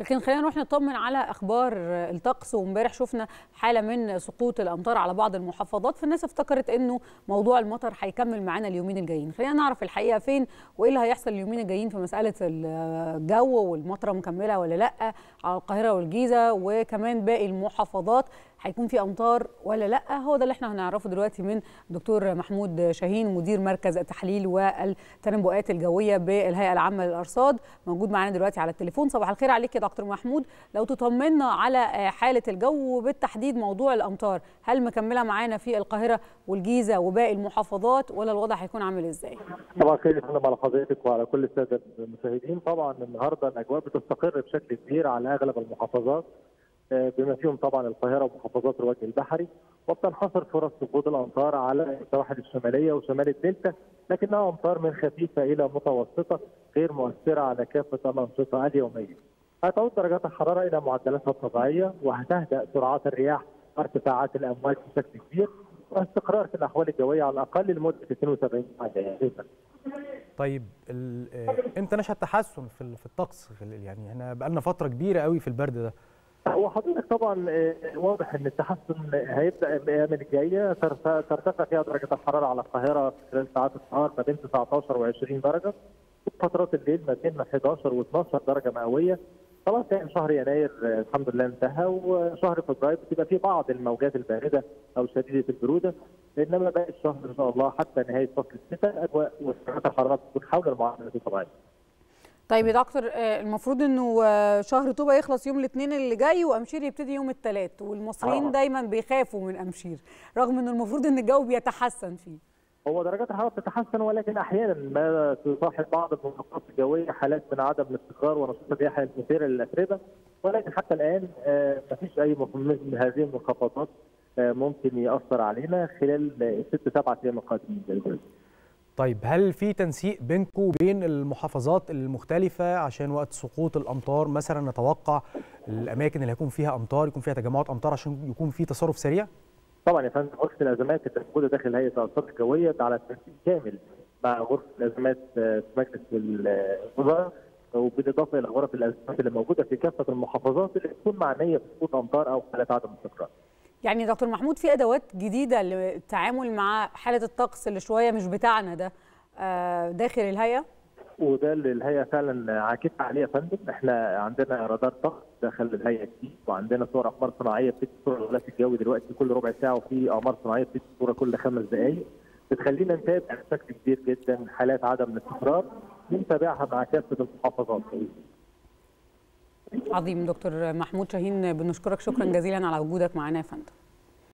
لكن خلينا نروح نطمن على اخبار الطقس وامبارح شفنا حاله من سقوط الامطار على بعض المحافظات فالناس افتكرت انه موضوع المطر هيكمل معانا اليومين الجايين خلينا نعرف الحقيقه فين وايه اللي هيحصل اليومين الجايين في مساله الجو والمطره مكمله ولا لا على القاهره والجيزه وكمان باقي المحافظات هيكون في امطار ولا لا هو ده اللي احنا هنعرفه دلوقتي من دكتور محمود شاهين مدير مركز التحليل والتنبؤات الجويه بالهيئه العامه للارصاد موجود معانا دلوقتي على التليفون صباح الخير عليك يا دكتور محمود لو تطمنا على حاله الجو وبالتحديد موضوع الامطار هل مكمله معانا في القاهره والجيزه وباقي المحافظات ولا الوضع هيكون عامل ازاي طبعا خير يسلم على حضرتك وعلى كل الساده المشاهدين طبعا النهارده الاجواء بتستقر بشكل كبير على اغلب المحافظات بما فيهم طبعا القاهره ومحافظات الوجه البحري وبتنحصر فرص سقوط الامطار على السواحل الشماليه وشمال الدلتا لكنها امطار من خفيفه الى متوسطه غير مؤثره على كافه الانشطه اليوميه. هتعود درجات الحراره الى معدلاتها الطبيعيه وهتهدأ سرعات الرياح وارتفاعات الامواج بشكل كبير واستقرار في الاحوال الجويه على الاقل لمده 72 ساعه طيب امتى نشهد تحسن في في الطقس يعني احنا بقى لنا فتره كبيره قوي في البرد ده هو حضرتك طبعا واضح ان التحسن هيبدا الايام الجايه ترتفع فيها درجه الحراره على القاهره خلال ساعات النهار ما بين 19 و20 درجه فترات الليل ما بين 11 و12 درجه مئويه خلاص يعني شهر يناير الحمد لله انتهى وشهر فبراير بتبقى فيه بعض الموجات البارده او شديده البروده انما باقي الشهر ان شاء الله حتى نهايه فصل الشتاء الاجواء ودرجات الحراره تكون حول المعدلات الطبيعيه. طيب يا دكتور المفروض انه شهر طوبة يخلص يوم الاثنين اللي جاي وامشير يبتدي يوم الثلاث والمصريين آه. دايما بيخافوا من امشير رغم انه المفروض ان الجو بيتحسن فيه هو درجات الحراره بتتحسن ولكن احيانا ما تصاحب بعض المناطق الجويه حالات من عدم الاستقرار ونشاط الرياح المثيره للاتربه ولكن حتى الان ما فيش اي من هذه المنخفضات ممكن ياثر علينا خلال ست سبعة ايام القادمين طيب هل في تنسيق بينكم وبين المحافظات المختلفة عشان وقت سقوط الأمطار مثلا نتوقع الأماكن اللي هيكون فيها أمطار يكون فيها تجمعات أمطار عشان يكون في تصرف سريع؟ طبعا يا فندم غرفة الأزمات اللي موجودة داخل هيئة الأرصاد الجوية على تنسيق كامل مع غرفة الأزمات في مجلس الوزراء وبالإضافة إلى غرف الأزمات اللي موجودة في كافة المحافظات اللي تكون معنية بسقوط أمطار أو حالات عدم استقرار. يعني دكتور محمود في ادوات جديده للتعامل مع حاله الطقس اللي شويه مش بتاعنا ده داخل الهيئه وده اللي الهيئه فعلا عاكفه عليه يا فندم احنا عندنا رادار طقس داخل الهيئه جديد وعندنا صور اقمار صناعيه بتدي صوره الغلاف الجوي دلوقتي كل ربع ساعه وفي اقمار صناعيه بتدي صوره كل خمس دقائق بتخلينا نتابع بشكل كبير جدا حالات عدم الاستقرار بنتابعها مع كافه المحافظات عظيم دكتور محمود شاهين بنشكرك شكرا جزيلا على وجودك معنا يا فندم